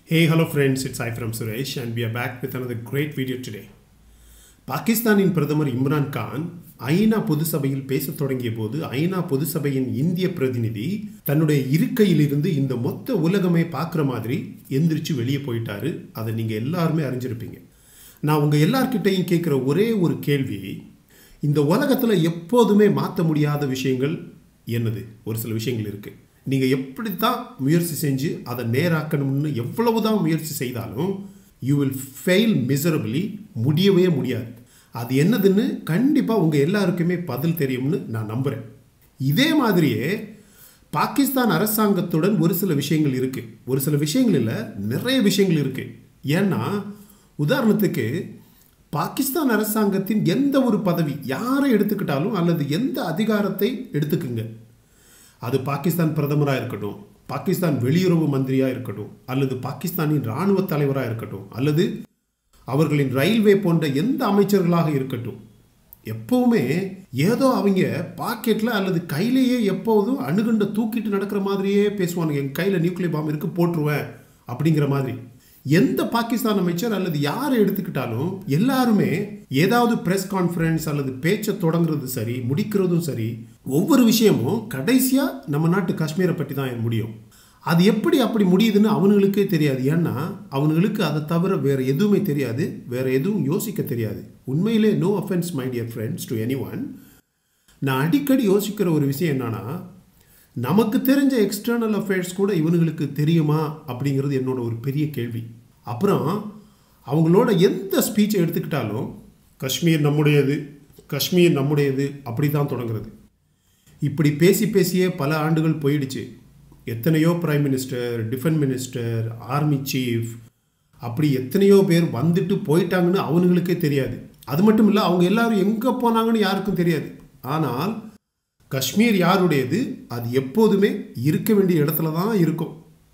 Hey, hello friends, it's I from Suresh and we are back with another great video today. பாகிஸ்தானின் பிரதமர் இம்ரான் கான் ஐநா பொது சபையில் பேசத் தொடங்கிய போது ஐநா பொது சபையின் இந்திய பிரதிநிதி தன்னுடைய இருக்கையிலிருந்து இந்த மொத்த உலகமே பார்க்குற மாதிரி எந்திரிச்சு வெளியே போயிட்டாரு அதை நீங்கள் எல்லாருமே அறிஞ்சிருப்பீங்க நான் உங்கள் எல்லார்கிட்டையும் கேட்குற ஒரே ஒரு கேள்வி இந்த உலகத்தில் எப்போதுமே மாற்ற முடியாத விஷயங்கள் என்னது ஒரு சில விஷயங்கள் இருக்குது நீங்கள் எப்படி தான் முயற்சி செஞ்சு அதை நேராக்கணும்னு எவ்வளவு தான் முயற்சி செய்தாலும் யூ வில் ஃபெயில் மிசரபிளி முடியவே முடியாது அது என்னதுன்னு கண்டிப்பாக உங்கள் எல்லாருக்குமே பதில் தெரியும்னு நான் நம்புகிறேன் இதே மாதிரியே பாகிஸ்தான் அரசாங்கத்துடன் ஒரு சில விஷயங்கள் இருக்குது ஒரு சில விஷயங்கள் இல்லை நிறைய விஷயங்கள் இருக்குது ஏன்னா உதாரணத்துக்கு பாகிஸ்தான் அரசாங்கத்தின் எந்த ஒரு பதவி யாரை எடுத்துக்கிட்டாலும் அல்லது எந்த அதிகாரத்தை எடுத்துக்குங்க அது பாகிஸ்தான் பிரதமராக இருக்கட்டும் பாகிஸ்தான் வெளியுறவு மந்திரியாக இருக்கட்டும் அல்லது பாகிஸ்தானின் இராணுவ தலைவராக இருக்கட்டும் அல்லது அவர்களின் ரயில்வே போன்ற எந்த அமைச்சர்களாக இருக்கட்டும் எப்பவுமே ஏதோ அவங்க பாக்கெட்டில் அல்லது கையிலேயே எப்போதும் அணுகுண்ட தூக்கிட்டு நடக்கிற மாதிரியே பேசுவானுங்க என் கையில் நியூக்ளியர் பாம் இருக்கு போட்டுருவேன் அப்படிங்கிற மாதிரி எந்த பாகிஸ்தான் அமைச்சர் அல்லது யாரை எடுத்துக்கிட்டாலும் எல்லாருமே ஏதாவது பிரஸ் கான்ஃபரன்ஸ் அல்லது பேச்சை தொடங்குறது சரி முடிக்கிறதும் சரி ஒவ்வொரு விஷயமும் கடைசியாக நம்ம நாட்டு காஷ்மீரை பற்றி தான் முடியும் அது எப்படி அப்படி முடியுதுன்னு அவனுங்களுக்கே தெரியாது ஏன்னா அவனுங்களுக்கு அதை தவிர வேற எதுவுமே தெரியாது வேற எதுவும் யோசிக்க தெரியாது உண்மையிலே no offence my dear friends to anyone நான் அடிக்கடி யோசிக்கிற ஒரு விஷயம் என்னன்னா நமக்கு தெரிஞ்ச எக்ஸ்டர்னல் அஃபேர்ஸ் கூட இவனுங்களுக்கு தெரியுமா அப்படிங்கிறது என்னோட ஒரு பெரிய கேள்வி அப்புறம் அவங்களோட எந்த ஸ்பீச்சை எடுத்துக்கிட்டாலும் காஷ்மீர் நம்முடையது காஷ்மீர் நம்முடையது அப்படி தான் தொடங்குறது இப்படி பேசி பேசியே பல ஆண்டுகள் போயிடுச்சு எத்தனையோ prime minister defence minister army chief அப்படி எத்தனையோ பேர் வந்துட்டு போயிட்டாங்கன்னு அவனுங்களுக்கே தெரியாது அது மட்டும் இல்லை அவங்க எல்லாரும் எங்கே போனாங்கன்னு யாருக்கும் தெரியாது ஆனால் காஷ்மீர் யாருடையது அது எப்போதுமே இருக்க வேண்டிய இடத்துல தான் இருக்கும்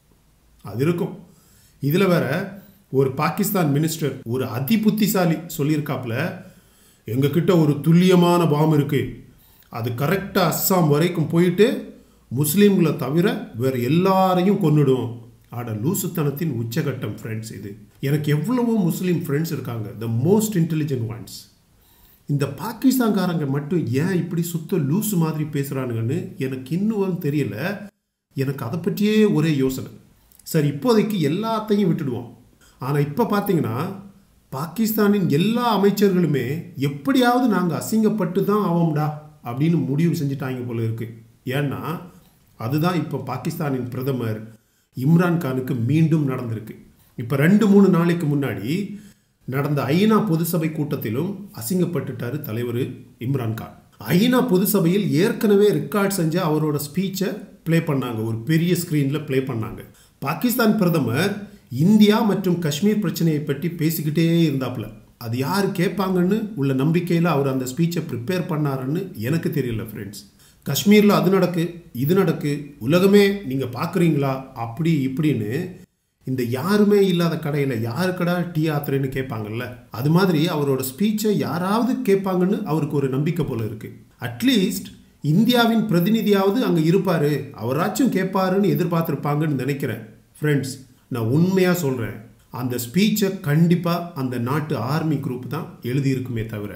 அது இருக்கும் இதில் வேற ஒரு பாகிஸ்தான் மினிஸ்டர் ஒரு அதி புத்திசாலி சொல்லியிருக்காப்புல எங்ககிட்ட ஒரு துல்லியமான பாம் இருக்கு அது கரெக்டாக அஸ்ஸாம் வரைக்கும் போயிட்டு முஸ்லீம்களை தவிர வேறு எல்லாரையும் கொன்னுடும் ஆட லூசுத்தனத்தின் உச்சகட்டம் ஃப்ரெண்ட்ஸ் இது எனக்கு எவ்வளவோ முஸ்லீம் ஃப்ரெண்ட்ஸ் இருக்காங்க த மோஸ்ட் இன்டெலிஜென்ட் ஒன்ஸ் இந்த பாகிஸ்தான்காரங்க மட்டும் ஏன் இப்படி சுத்த லூசு மாதிரி பேசுகிறானுங்கன்னு எனக்கு இன்னும் தெரியல எனக்கு அதை பற்றியே ஒரே யோசனை சரி இப்போதைக்கு எல்லாத்தையும் விட்டுடுவோம் ஆனால் இப்போ பார்த்தீங்கன்னா பாகிஸ்தானின் எல்லா அமைச்சர்களுமே எப்படியாவது நாங்கள் அசிங்கப்பட்டு தான் ஆவோம்டா அப்படின்னு முடிவு செஞ்சுட்டாங்க போல இருக்கு ஏன்னா அதுதான் இப்போ பாகிஸ்தானின் பிரதமர் இம்ரான் கானுக்கு மீண்டும் நடந்திருக்கு இப்போ ரெண்டு மூணு நாளைக்கு முன்னாடி நடந்த ஐநா பொதுசபை கூட்டத்திலும் அசிங்கப்பட்டுட்டாரு தலைவர் இம்ரான் கான் ஐநா பொதுசபையில் ஏற்கனவே ரெக்கார்ட் செஞ்ச அவரோட ஸ்பீச்சை ப்ளே பண்ணாங்க ஒரு பெரிய ஸ்க்ரீனில் ப்ளே பண்ணாங்க பாகிஸ்தான் பிரதமர் இந்தியா மற்றும் காஷ்மீர் பிரச்சனையை பற்றி பேசிக்கிட்டே இருந்தாப்புல அது யார் கேட்பாங்கன்னு உள்ள நம்பிக்கையில் அவர் அந்த ஸ்பீச்சை ப்ரிப்பேர் பண்ணாருன்னு எனக்கு தெரியல ஃப்ரெண்ட்ஸ் காஷ்மீரில் அது நடக்கு இது நடக்கு உலகமே நீங்கள் பார்க்குறீங்களா அப்படி இப்படின்னு இந்த யாருமே இல்லாத கடையில் யாருக்கடா டீ ஆத்துறேன்னு கேட்பாங்கல்ல அது மாதிரி அவரோட ஸ்பீச்சை யாராவது கேட்பாங்கன்னு அவருக்கு ஒரு நம்பிக்கை போல இருக்கு அட்லீஸ்ட் இந்தியாவின் பிரதிநிதியாவது அங்கே இருப்பார் அவராச்சும் கேட்பாருன்னு எதிர்பார்த்துருப்பாங்கன்னு நினைக்கிறேன் ஃப்ரெண்ட்ஸ் நான் உண்மையாக சொல்கிறேன் அந்த ஸ்பீச்சை கண்டிப்பாக அந்த நாட்டு ஆர்மி குரூப் தான் எழுதியிருக்குமே தவிர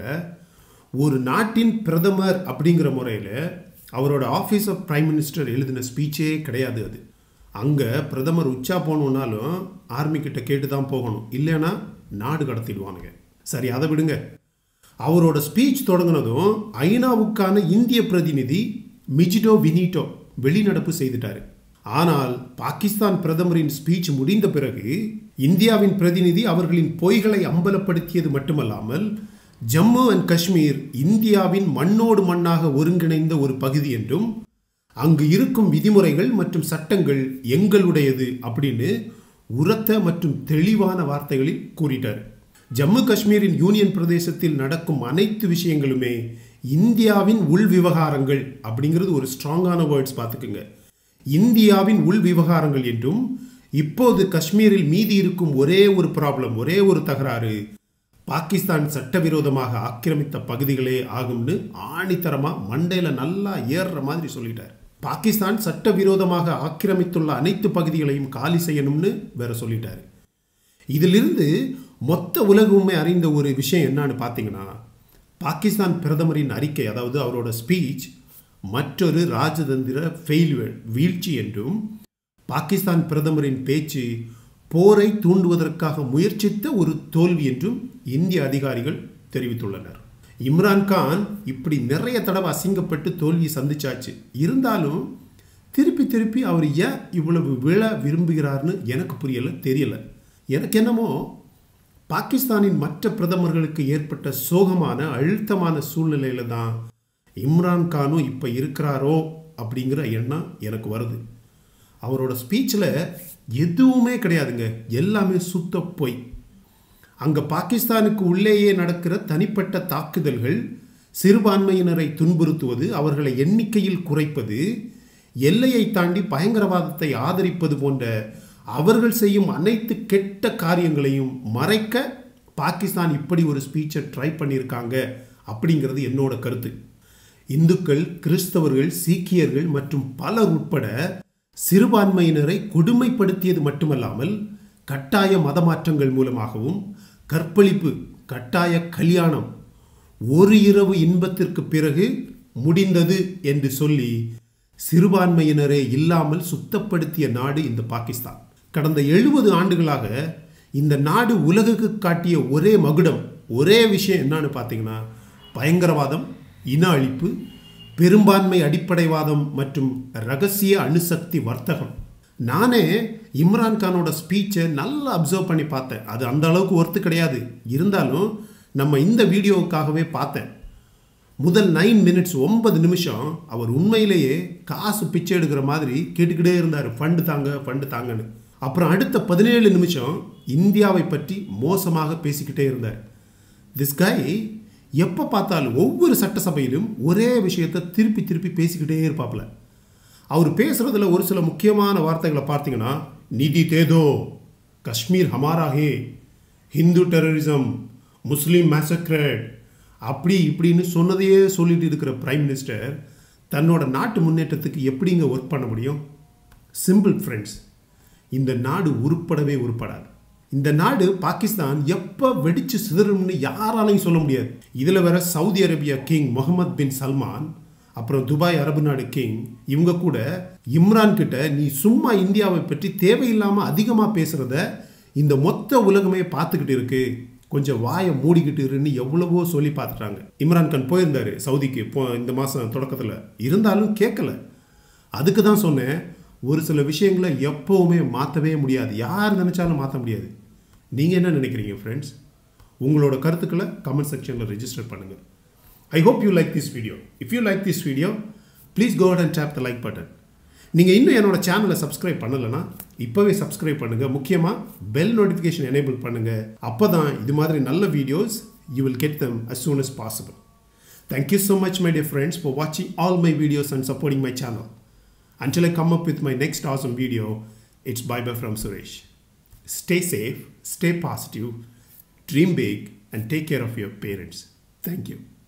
ஒரு நாட்டின் பிரதமர் அப்படிங்கிற முறையில் அவரோட ஆஃபீஸ் ஆஃப் பிரைம் மினிஸ்டர் எழுதின ஸ்பீச்சே கிடையாது அது அங்கே பிரதமர் உச்சா போகணுன்னாலும் ஆர்மி கிட்ட கேட்டு தான் போகணும் இல்லைன்னா நாடு கடத்திடுவானுங்க சரி அதை விடுங்க அவரோட ஸ்பீச் தொடங்கினதும் ஐநாவுக்கான இந்திய பிரதிநிதி மிஜிடோ வினிட்டோ வெளிநடப்பு செய்துட்டாரு ஆனால் பாகிஸ்தான் பிரதமரின் ஸ்பீச் முடிந்த பிறகு இந்தியாவின் பிரதிநிதி அவர்களின் பொய்களை அம்பலப்படுத்தியது மட்டுமல்லாமல் ஜம்மு அண்ட் காஷ்மீர் இந்தியாவின் மண்ணோடு மண்ணாக ஒருங்கிணைந்த ஒரு பகுதி என்றும் அங்கு இருக்கும் விதிமுறைகள் மற்றும் சட்டங்கள் எங்களுடையது அப்படின்னு உரத்த மற்றும் தெளிவான வார்த்தைகளில் கூறிட்டார் ஜம்மு காஷ்மீரின் யூனியன் பிரதேசத்தில் நடக்கும் அனைத்து விஷயங்களுமே இந்தியாவின் உள் விவகாரங்கள் அப்படிங்கிறது ஒரு ஸ்ட்ராங்கான வேர்ட்ஸ் பார்த்துக்குங்க இந்தியாவின் உள் விவகாரங்கள் என்றும் இப்போது காஷ்மீரில் மீதி இருக்கும் ஒரே ஒரு ப்ராப்ளம் ஒரே ஒரு தகராறு பாகிஸ்தான் சட்டவிரோதமாக ஆக்கிரமித்த பகுதிகளே ஆகும்னு ஆணித்தரமாக மண்டையில் நல்லா ஏறுற மாதிரி சொல்லிட்டார் பாகிஸ்தான் சட்டவிரோதமாக ஆக்கிரமித்துள்ள அனைத்து பகுதிகளையும் காலி செய்யணும்னு வேற சொல்லிட்டாரு இதிலிருந்து மொத்த உலகமுமே அறிந்த ஒரு விஷயம் என்னன்னு பார்த்தீங்கன்னா பாகிஸ்தான் பிரதமரின் அறிக்கை அதாவது அவரோட ஸ்பீச் மற்றொரு ராஜதந்திர ஃபெயில்வேர் வீழ்ச்சி என்றும் பாகிஸ்தான் பிரதமரின் பேச்சு போரை தூண்டுவதற்காக முயற்சித்த ஒரு தோல்வி என்றும் இந்திய அதிகாரிகள் தெரிவித்துள்ளனர் இம்ரான்கான் இப்படி நிறைய தடவை அசிங்கப்பட்டு தோல்வி சந்திச்சாச்சு இருந்தாலும் திருப்பி திருப்பி அவர் ஏன் இவ்வளவு விழ விரும்புகிறார்னு எனக்கு புரியல தெரியல எனக்கு என்னமோ பாகிஸ்தானின் மற்ற பிரதமர்களுக்கு ஏற்பட்ட சோகமான அழுத்தமான சூழ்நிலையில தான் இம்ரான்கானும் இப்போ இருக்கிறாரோ அப்படிங்கிற எண்ணம் எனக்கு வருது அவரோட ஸ்பீச்சில் எதுவுமே கிடையாதுங்க எல்லாமே சுத்த பொய் அங்கே பாகிஸ்தானுக்கு உள்ளேயே நடக்கிற தனிப்பட்ட தாக்குதல்கள் சிறுபான்மையினரை துன்புறுத்துவது அவர்களை எண்ணிக்கையில் குறைப்பது எல்லையை தாண்டி பயங்கரவாதத்தை ஆதரிப்பது போன்ற அவர்கள் செய்யும் அனைத்து கெட்ட காரியங்களையும் மறைக்க பாகிஸ்தான் இப்படி ஒரு ஸ்பீச்சை ட்ரை பண்ணியிருக்காங்க அப்படிங்கிறது என்னோட கருத்து இந்துக்கள் கிறிஸ்தவர்கள் சீக்கியர்கள் மற்றும் பலர் உட்பட சிறுபான்மையினரை கொடுமைப்படுத்தியது மட்டுமல்லாமல் கட்டாய மதமாற்றங்கள் மூலமாகவும் கற்பழிப்பு கட்டாய கல்யாணம் ஒரு இரவு இன்பத்திற்கு பிறகு முடிந்தது என்று சொல்லி சிறுபான்மையினரே இல்லாமல் சுத்தப்படுத்திய நாடு இந்த பாகிஸ்தான் கடந்த எழுபது ஆண்டுகளாக இந்த நாடு உலகுக்கு காட்டிய ஒரே மகுடம் ஒரே விஷயம் என்னன்னு பார்த்தீங்கன்னா பயங்கரவாதம் இன அழிப்பு பெரும்பான்மை அடிப்படைவாதம் மற்றும் ரகசிய அணுசக்தி வர்த்தகம் நானே இம்ரான்கானோட ஸ்பீச்சை நல்லா அப்சர்வ் பண்ணி பார்த்தேன் அது அந்த அளவுக்கு ஒர்த்து கிடையாது இருந்தாலும் நம்ம இந்த வீடியோவுக்காகவே பார்த்தேன் முதல் நைன் மினிட்ஸ் ஒன்பது நிமிஷம் அவர் உண்மையிலேயே காசு பிச்சை எடுக்கிற மாதிரி கேட்டுக்கிட்டே இருந்தார் ஃபண்டு தாங்க ஃபண்டு தாங்கன்னு அப்புறம் அடுத்த பதினேழு நிமிஷம் இந்தியாவை பற்றி மோசமாக பேசிக்கிட்டே இருந்தார் திஸ் கை எப்போ பார்த்தாலும் ஒவ்வொரு சட்டசபையிலும் ஒரே விஷயத்தை திருப்பி திருப்பி பேசிக்கிட்டே இருப்பாப்புல அவர் பேசுறதுல ஒரு சில முக்கியமான வார்த்தைகளை பார்த்தீங்கன்னா நிதி தேதோ காஷ்மீர் ஹமாரா ஹே ஹிந்து டெரரிசம் முஸ்லீம் மேசக்ரட் அப்படி இப்படின்னு சொன்னதையே சொல்லிட்டு இருக்கிற பிரைம் மினிஸ்டர் தன்னோட நாட்டு முன்னேற்றத்துக்கு எப்படிங்க ஒர்க் பண்ண முடியும் சிம்பிள் ஃப்ரெண்ட்ஸ் இந்த நாடு உருப்படவே உருப்படாது இந்த நாடு பாகிஸ்தான் எப்போ வெடிச்சு சிதறும்னு யாராலையும் சொல்ல முடியாது இதில் வேற Saudi Arabia king Mohammed bin Salman அப்புறம் துபாய் அரபு நாடு கிங் இவங்க கூட இம்ரான் கிட்ட நீ சும்மா இந்தியாவை பற்றி தேவையில்லாமல் அதிகமாக பேசுகிறத இந்த மொத்த உலகமே பார்த்துக்கிட்டு இருக்கு கொஞ்சம் வாயை மூடிக்கிட்டு இருன்னு எவ்வளவோ சொல்லி பார்த்துட்டாங்க இம்ரான் கான் போயிருந்தாரு சவுதிக்கு போ இந்த மாதம் தொடக்கத்தில் இருந்தாலும் கேட்கல அதுக்கு தான் சொன்னேன் ஒரு சில விஷயங்களை எப்போவுமே மாற்றவே முடியாது யார் நினச்சாலும் மாற்ற முடியாது நீங்கள் என்ன நினைக்கிறீங்க ஃப்ரெண்ட்ஸ் உங்களோட கருத்துக்களை கமெண்ட் செக்ஷனில் ரெஜிஸ்டர் பண்ணுங்கள் I hope you like this video if you like this video please go and tap the like button நீங்கள் இன்னும் என்னோட சேனலை சப்ஸ்கிரைப் பண்ணலைன்னா இப்போவே சப்ஸ்கிரைப் பண்ணுங்கள் முக்கியமாக பெல் நோட்டிஃபிகேஷன் எனேபிள் பண்ணுங்கள் அப்போ தான் இது மாதிரி நல்ல videos you will get them as soon as possible Thank you so much, my dear friends, for watching all my videos and supporting my channel. Until I come up with my next awesome video, it's bye bye from Suresh. Stay safe, stay positive, dream big, and take care of your parents. Thank you.